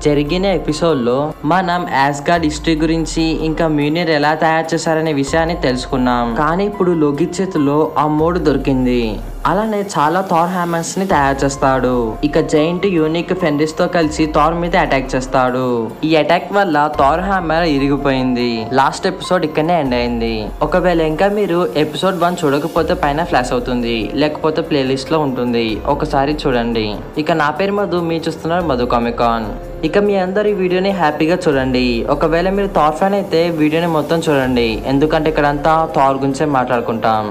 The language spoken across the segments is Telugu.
జరిగిన ఎపిసోడ్లో మనం యాస్గార్డ్ హిస్టరీ గురించి ఇంకా మ్యూనియర్ ఎలా తయారు చేశారనే విషయాన్ని తెలుసుకున్నాం కానీ ఇప్పుడు లోకి చేతిలో ఆ మోడ్ దొరికింది అలానే చాలా థార్ హ్యామర్స్ ని తయారు చేస్తాడు ఇక జైంట్ యూనిక్ ఫెండిస్ తో కలిసి థార్ మీద అటాక్ చేస్తాడు ఈ అటాక్ వల్ల థార్ హ్యామర్ ఇరిగిపోయింది లాస్ట్ ఎపిసోడ్ ఇక్కడనే ఎండ్ అయింది ఒకవేళ ఇంకా మీరు ఎపిసోడ్ వన్ చూడకపోతే పైన ఫ్లాష్ అవుతుంది లేకపోతే ప్లేలిస్ట్ లో ఉంటుంది ఒకసారి చూడండి ఇక నా పేరు మధు మీ చూస్తున్నారు మధు కామికాన్ ఇక మీ అందరు ఈ వీడియోని హ్యాపీగా చూడండి ఒకవేళ మీరు థార్ ఫ్యాన్ అయితే వీడియోని మొత్తం చూడండి ఎందుకంటే ఇక్కడంతా థార్ గురించే మాట్లాడుకుంటాం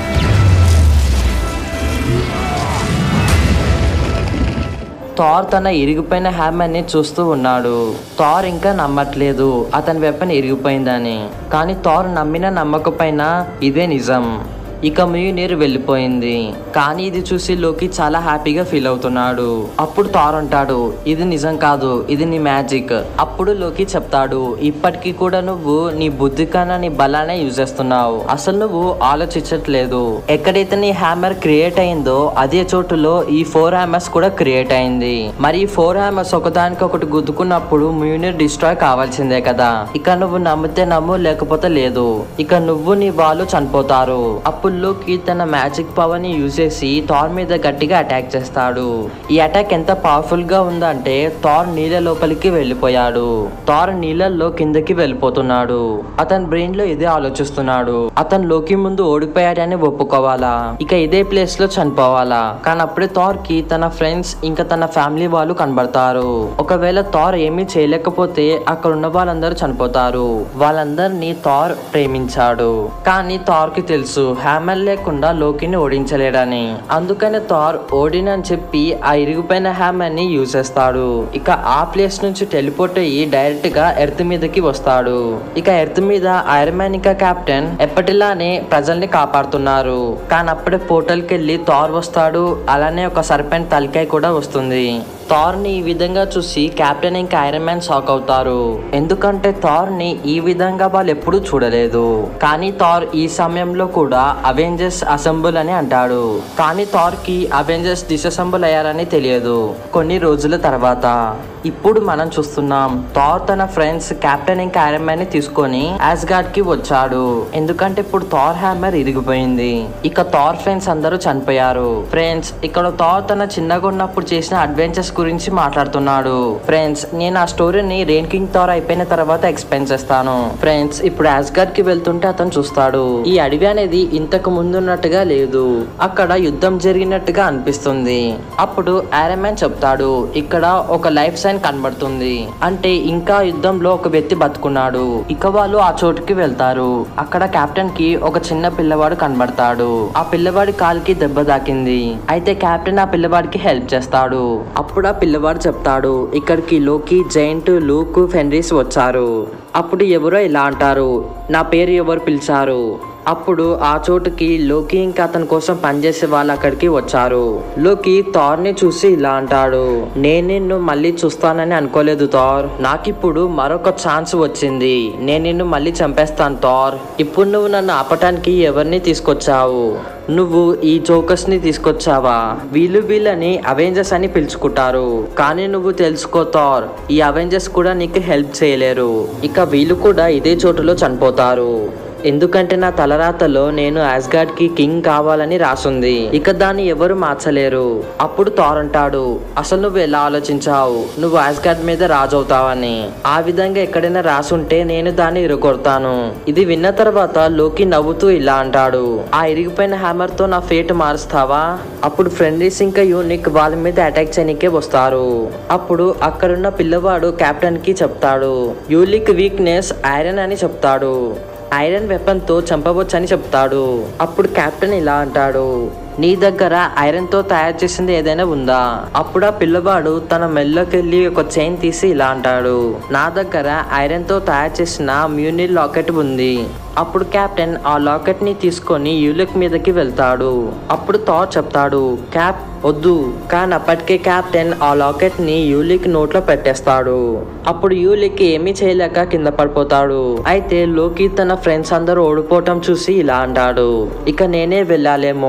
థార్ తన ఇరిగిపోయిన హ్యామర్ని చూస్తూ ఉన్నాడు థార్ ఇంకా నమ్మట్లేదు అతని వెపన్ ఇరిగిపోయిందని కానీ థార్ నమ్మిన నమ్మకపోయినా ఇదే నిజం ఇక మ్యూనిర్ వెళ్ళిపోయింది కానీ ఇది చూసి లోకి చాలా హ్యాపీగా ఫీల్ అవుతున్నాడు అప్పుడు థార్ అంటాడు ఇది నిజం కాదు ఇది నీ మ్యాజిక్ అప్పుడు లోకి చెప్తాడు ఇప్పటికీ కూడా నువ్వు నీ బుద్ధి కన్నా నీ బలానే యూజ్ చేస్తున్నావు అసలు నువ్వు ఆలోచించట్లేదు ఎక్కడైతే నీ హ్యామర్ క్రియేట్ అయిందో అదే చోటులో ఈ ఫోర్ హ్యామర్స్ కూడా క్రియేట్ అయింది మరి ఈ ఫోర్ హ్యామర్స్ ఒకదానికి ఒకటి గుద్దుకున్నప్పుడు మ్యూనిర్ డిస్ట్రాయ్ కావాల్సిందే కదా ఇక నువ్వు నమ్మితే నమ్ము లేకపోతే లేదు ఇక నువ్వు నీ వాళ్ళు చనిపోతారు అప్పుడు లోకి తన మ్యాజిక్ పవర్ ని యూజ్ చేసి థార్ మీద గట్టిగా అటాక్ చేస్తాడు ఈ అటాక్ ఎంత పవర్ఫుల్ గా ఉందంటే థార్ నీళ్ళ లోపలికి వెళ్ళిపోయాడు థార్ నీళ్ళల్లో కిందకి వెళ్ళిపోతున్నాడు అతని బ్రెయిన్ లో ఇదే ఆలోచిస్తున్నాడు అతను లోకి ముందు ఓడిపోయాడని ఒప్పుకోవాలా ఇక ఇదే ప్లేస్ లో చనిపోవాలా కానీ అప్పుడే థార్ కి తన ఫ్రెండ్స్ ఇంకా తన ఫ్యామిలీ వాళ్ళు కనబడతారు ఒకవేళ థార్ ఏమీ చేయలేకపోతే అక్కడ ఉన్న వాళ్ళందరూ చనిపోతారు వాళ్ళందరినీ థార్ ప్రేమించాడు కానీ థార్ కి తెలుసు హ్యామర్ లేకుండా లోకిని ఓడించలేడని అందుకని థార్ ఓడినని చెప్పి ఆ ఇరిగిపోయిన హ్యామర్ ని యూజ్ చేస్తాడు ఇక ఆ ప్లేస్ నుంచి టెలిపోర్ట్ అయ్యి డైరెక్ట్ గా ఎర్త్ మీదకి వస్తాడు ఇక ఎర్త్ మీద ఐరన్ మ్యాన్ ఇంకా కెప్టెన్ ఎప్పటిలానే ప్రజల్ని కాపాడుతున్నారు కానీ అప్పుడే పోర్టల్ కి వెళ్ళి థార్ వస్తాడు అలానే ఒక సర్పెంట్ తలకాయ కూడా వస్తుంది థార్ ని ఈ విధంగా చూసి కెప్టెన్ ఇంకా ఐరన్ మ్యాన్ షాక్ అవుతారు ఎందుకంటే థార్ ని ఈ విధంగా వాళ్ళు ఎప్పుడూ చూడలేదు కానీ థార్ ఈ సమయంలో కూడా అవెంజర్స్ అసెంబుల్ అని అంటాడు కానీ థార్ కి అవెంజర్స్ డిసెంబుల్ అయ్యారని తెలియదు కొన్ని రోజుల తర్వాత ఇప్పుడు మనం చూస్తున్నాం థార్ తన ఫ్రెండ్స్ కెప్టెన్ ఇంకా ఐరన్ మ్యాన్ ని తీసుకొని యాస్గార్డ్ కి వచ్చాడు ఎందుకంటే ఇప్పుడు థార్ హ్యామర్ ఇరిగిపోయింది ఇక థార్ ఫ్రెండ్స్ అందరూ చనిపోయారు ఫ్రెండ్స్ ఇక్కడ థార్ తన చిన్నగా ఉన్నప్పుడు చేసిన అడ్వెంచర్స్ గురించి మాట్లాడుతున్నాడు ఫ్రెండ్స్ నేను ఆ స్టోరీని రెయిన్ కింగ్ థార్ అయిపోయిన తర్వాత ఎక్స్ప్లెయిన్ చేస్తాను ఫ్రెండ్స్ ఇప్పుడు యాస్గార్డ్ కి వెళ్తుంటే అతను చూస్తాడు ఈ అడవి అనేది ఇంతకు ముందున్నట్టుగా లేదు అక్కడ యుద్ధం జరిగినట్టుగా అనిపిస్తుంది అప్పుడు ఐరన్ మ్యాన్ చెప్తాడు ఇక్కడ ఒక లైఫ్ సైన్ కనబడుతుంది అంటే ఇంకా యుద్ధంలో ఒక వ్యక్తి బతుకున్నాడు ఇక వాళ్ళు ఆ చోటుకి వెళ్తారు అక్కడ కెప్టెన్ కి ఒక చిన్న పిల్లవాడు కనబడతాడు ఆ పిల్లవాడి కాలికి దెబ్బ తాకింది అయితే కెప్టెన్ ఆ పిల్లవాడికి హెల్ప్ చేస్తాడు అప్పుడు ఆ పిల్లవాడు చెప్తాడు ఇక్కడికి లోకి జైంట్ లూక్ ఫెన్రీస్ వచ్చారు అప్పుడు ఎవరో ఇలా అంటారు నా పేరు ఎవరు పిలిచారు అప్పుడు ఆ చోటుకి లోకి ఇంకా అతని కోసం పనిచేసే వాళ్ళు అక్కడికి వచ్చారు లోకి థార్ ని చూసి ఇలా అంటాడు నేను నిన్ను మళ్ళీ చూస్తానని అనుకోలేదు థార్ నాకిప్పుడు మరొక ఛాన్స్ వచ్చింది నేను నిన్ను మళ్ళీ చంపేస్తాను థార్ ఇప్పుడు నువ్వు నన్ను ఆపటానికి ఎవరిని తీసుకొచ్చావు నువ్వు ఈ జోకర్స్ ని తీసుకొచ్చావా వీళ్ళు వీళ్ళని అవెంజర్స్ అని పిలుచుకుంటారు కానీ నువ్వు తెలుసుకో థార్ ఈ అవెంజర్స్ కూడా నీకు హెల్ప్ చేయలేరు ఇక వీళ్ళు కూడా ఇదే చోటులో చనిపోతారు ఎందుకంటే నా తలరాతలో నేను యాస్గార్డ్ కి కింగ్ కావాలని రాసుంది ఇక దాన్ని ఎవరు మార్చలేరు అప్పుడు థార్ అంటాడు అసలు నువ్వు ఎలా ఆలోచించావు నువ్వు యాస్గార్డ్ మీద రాజు అవుతావని ఆ విధంగా ఎక్కడైనా రాసుంటే నేను దాన్ని ఇరుగొడతాను ఇది విన్న తర్వాత లోకి నవ్వుతూ ఇలా అంటాడు ఆ ఇరిగిపోయిన హ్యామర్ తో నా ఫేట్ మారుస్తావా అప్పుడు ఫ్రెండ్లీస్ ఇంకా యూనిక్ వాళ్ళ మీద అటాక్ చేయనికే వస్తారు అప్పుడు అక్కడున్న పిల్లవాడు కెప్టెన్ కి చెప్తాడు యూలిక్ వీక్నెస్ ఐరన్ అని చెప్తాడు ఐరన్ వెపన్ తో చంపవచ్చని చెప్తాడు అప్పుడు కెప్టెన్ ఇలా అంటాడు నీ దగ్గర ఐరన్ తో తయారు చేసింది ఏదైనా ఉందా అప్పుడు ఆ పిల్లవాడు తన మెల్లోకెళ్ళి ఒక చైన్ తీసి ఇలా అంటాడు నా దగ్గర ఐరన్ తో తయారు చేసిన మ్యూనిల్ లాకెట్ ఉంది అప్పుడు కెప్టెన్ ఆ లాకెట్ ని తీసుకొని యూలిక్ మీదకి వెళ్తాడు అప్పుడు థార్ చెప్తాడు క్యాప్ వద్దు కానీ అప్పటికే కెప్టెన్ ఆ లాకెట్ ని యూలిక్ నోట్లో పెట్టేస్తాడు అప్పుడు యూలిక్ ఏమీ చేయలేక కింద పడిపోతాడు అయితే లోకి తన ఫ్రెండ్స్ అందరూ ఓడిపోవటం చూసి ఇలా అంటాడు ఇక నేనే వెళ్ళాలేమో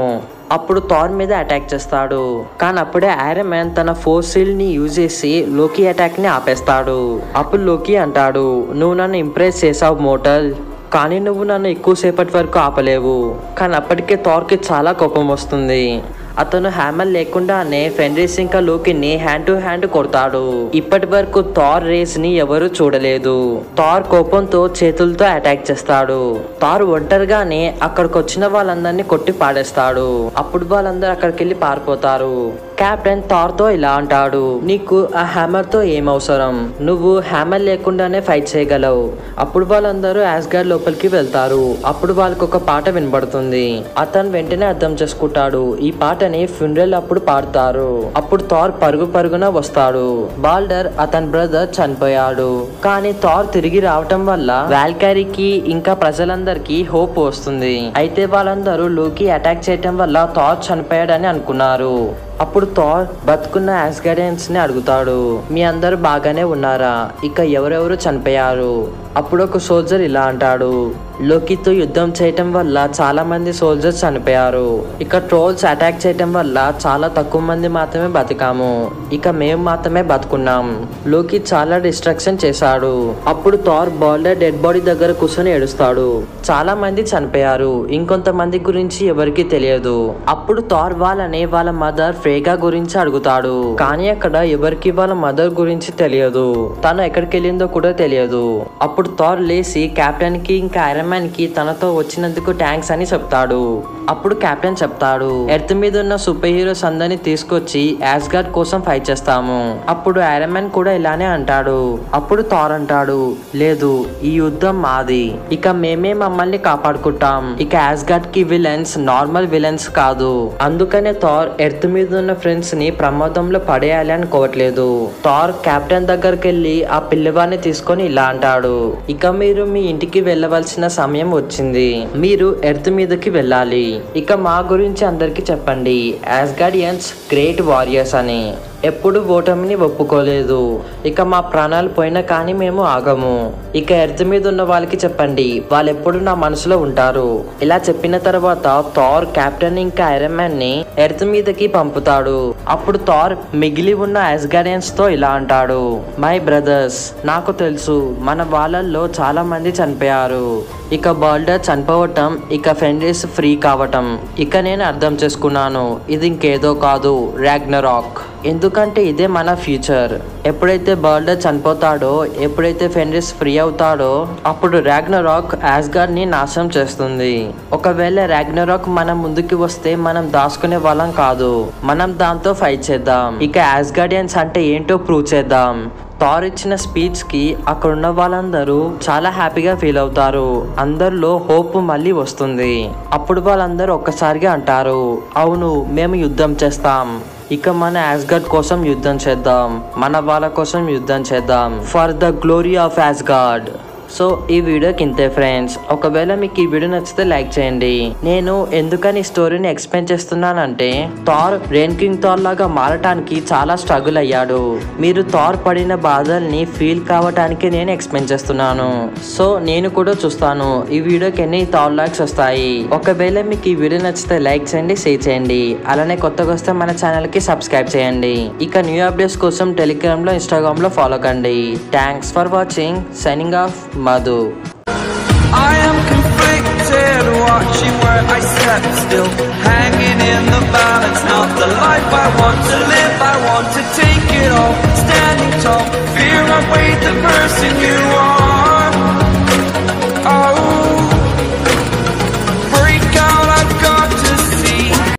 అప్పుడు థార్ మీద అటాక్ చేస్తాడు కానీ అప్పుడే ఐరన్ మ్యాన్ తన ఫోర్సిల్ ని యూజ్ చేసి లోకి అటాక్ ని ఆపేస్తాడు అప్పుడు లోకి అంటాడు నువ్వు నన్ను ఇంప్రెస్ చేసావు మోటల్ కానీ నువ్వు నన్ను ఎక్కువసేపటి వరకు ఆపలేవు కానీ అప్పటికే థార్కి చాలా కోపం వస్తుంది అతను హ్యామర్ లేకుండానే ఫెన్రిస్ ఇంకా లోకిని హ్యాండ్ టు హ్యాండ్ కొడతాడు ఇప్పటి వరకు థార్ రేస్ ని ఎవరు చూడలేదు థార్ కోపంతో చేతులతో అటాక్ చేస్తాడు థార్ ఒంటరిగానే అక్కడికి వచ్చిన వాళ్ళందరినీ కొట్టి పాడేస్తాడు అప్పుడు వాళ్ళందరూ అక్కడికి వెళ్ళి పారిపోతారు కెప్టెన్ థార్ తో ఇలా అంటాడు నీకు ఆ హ్యామర్ తో ఏం అవసరం నువ్వు హ్యామర్ లేకుండానే ఫైట్ చేయగలవు అప్పుడు వాళ్ళందరూ యాస్గార్డ్ లోపలికి వెళ్తారు అప్పుడు వాళ్ళకి ఒక పాట వినబడుతుంది అతను వెంటనే అర్థం చేసుకుంటాడు ఈ పాటని ఫ్యూనరల్ అప్పుడు పాడతారు అప్పుడు థార్ పరుగు పరుగున వస్తాడు బాల్డర్ అతని బ్రదర్ చనిపోయాడు కానీ థార్ తిరిగి రావటం వల్ల వాల్కారీకి ఇంకా ప్రజలందరికీ హోప్ వస్తుంది అయితే వాళ్ళందరూ లోకి అటాక్ చేయటం వల్ల థార్ చనిపోయాడని అనుకున్నారు అప్పుడు థార్ బతుకున్న యాస్గార్డియన్స్ ని అడుగుతాడు మీ అందరూ బాగానే ఉన్నారా ఇక ఎవరెవరు చనిపోయారు అప్పుడు ఒక సోల్జర్ ఇలా అంటాడు లోకితో యుద్ధం చేయటం వల్ల చాలా మంది సోల్జర్స్ చనిపోయారు ఇక ట్రోల్స్ అటాక్ చేయటం వల్ల చాలా తక్కువ మంది మాత్రమే బతికాము ఇక మేము మాత్రమే బతుకున్నాం లోకి చాలా డిస్ట్రక్షన్ చేశాడు అప్పుడు థార్ బాల్డర్ డెడ్ బాడీ దగ్గర కూర్చొని ఏడుస్తాడు చాలా మంది చనిపోయారు ఇంకొంతమంది గురించి ఎవరికి తెలియదు అప్పుడు థార్ వాళ్ళని వాళ్ళ మదర్ ఫ్రేగా గురించి అడుగుతాడు కానీ అక్కడ ఎవరికి వాళ్ళ మదర్ గురించి తెలియదు తను ఎక్కడికి వెళ్ళిందో కూడా తెలియదు అప్పుడు థార్ లేచి కెప్టెన్ కి ఇంకా ఐరన్ మ్యాన్ కి తనతో వచ్చినందుకు థ్యాంక్స్ అని చెప్తాడు అప్పుడు కెప్టెన్ చెప్తాడు ఎర్త్ మీద ఉన్న సూపర్ హీరోస్ అందరిని తీసుకొచ్చి యాస్గార్డ్ కోసం ఫైట్ చేస్తాము అప్పుడు ఐరన్ మ్యాన్ కూడా ఇలానే అంటాడు అప్పుడు థార్ అంటాడు లేదు ఈ యుద్ధం మాది ఇక మేమే మమ్మల్ని కాపాడుకుంటాం ఇక యాస్గార్డ్ కి విలన్స్ నార్మల్ విలన్స్ కాదు అందుకనే థార్ ఎర్త్ మీద ఉన్న ఫ్రెండ్స్ ని ప్రమాదంలో పడేయాలి అనుకోవట్లేదు థార్ కెప్టెన్ దగ్గరికి వెళ్ళి ఆ పిల్లవాడిని తీసుకొని ఇలా అంటాడు ఇక మీరు మీ ఇంటికి వెళ్ళవలసిన సమయం వచ్చింది మీరు ఎర్త్ మీదకి వెళ్ళాలి ఇక మా గురించి అందరికి చెప్పండి యాస్గార్డియన్స్ గ్రేట్ వారియర్స్ అని ఎప్పుడు ఓటమిని ఒప్పుకోలేదు ఇక మా ప్రాణాలు పోయినా కానీ మేము ఆగము ఇక ఎర్త్ మీద ఉన్న వాళ్ళకి చెప్పండి వాళ్ళు ఎప్పుడు నా మనసులో ఉంటారు ఇలా చెప్పిన తర్వాత థార్ కెప్టెన్ ఇంకా ఐరన్ మ్యాన్ ని ఎర్త్ మీదకి పంపుతాడు అప్పుడు థార్ మిగిలి ఉన్న యాస్గార్డియన్స్ తో ఇలా అంటాడు మై బ్రదర్స్ నాకు తెలుసు మన వాళ్ళల్లో చాలా మంది చనిపోయారు ఇక బాల్డర్ చనిపోవటం ఇక ఫెండిస్ ఫ్రీ కావటం ఇక నేను అర్థం చేసుకున్నాను ఇది ఇంకేదో కాదు రాగ్నరాక్ ఎందుకంటే ఇదే మన ఫ్యూచర్ ఎప్పుడైతే బాల్డర్ చనిపోతాడో ఎప్పుడైతే ఫెండిస్ ఫ్రీ అవుతాడో అప్పుడు రాగ్నరాక్ యాస్గార్డ్ ని నాశనం చేస్తుంది ఒకవేళ రాగ్నరాక్ మన ముందుకి వస్తే మనం దాచుకునే వాళ్ళం కాదు మనం దాంతో ఫైట్ చేద్దాం ఇక యాస్గార్డియన్స్ అంటే ఏంటో ప్రూవ్ చేద్దాం థార్ ఇచ్చిన స్పీచ్ కి అక్కడ ఉన్న వాళ్ళందరూ చాలా హ్యాపీగా ఫీల్ అవుతారు అందరిలో హోప్ మళ్ళీ వస్తుంది అప్పుడు వాళ్ళందరూ ఒక్కసారిగా అంటారు అవును మేము యుద్ధం చేస్తాం ఇక మన యాస్గార్డ్ కోసం యుద్ధం చేద్దాం మన వాళ్ళ కోసం యుద్ధం చేద్దాం for the glory of Asgard so ఈ వీడియోకి ఇంతే ఫ్రెండ్స్ ఒకవేళ మీకు ఈ వీడియో నచ్చితే లైక్ చేయండి నేను ఎందుకని ఈ స్టోరీని ఎక్స్ప్లెయిన్ చేస్తున్నానంటే థార్ రెయిన్ కింగ్ థార్ లాగా మారటానికి చాలా స్ట్రగుల్ అయ్యాడు మీరు థార్ పడిన బాధల్ని ఫీల్ కావటానికి నేను ఎక్స్ప్లెయిన్ చేస్తున్నాను సో నేను కూడా చూస్తాను ఈ వీడియోకి ఎన్ని థార్ లైక్స్ వస్తాయి ఒకవేళ మీకు ఈ వీడియో నచ్చితే లైక్ చేయండి షేర్ చేయండి అలానే కొత్తగా వస్తే మన ఛానల్ కి సబ్స్క్రైబ్ చేయండి ఇక న్యూ అప్డేట్స్ కోసం టెలిగ్రామ్ లో ఇన్స్టాగ్రామ్ లో ఫాలో కండి thanks for watching signing off Madhu I am conflicted, watching where I step still, hanging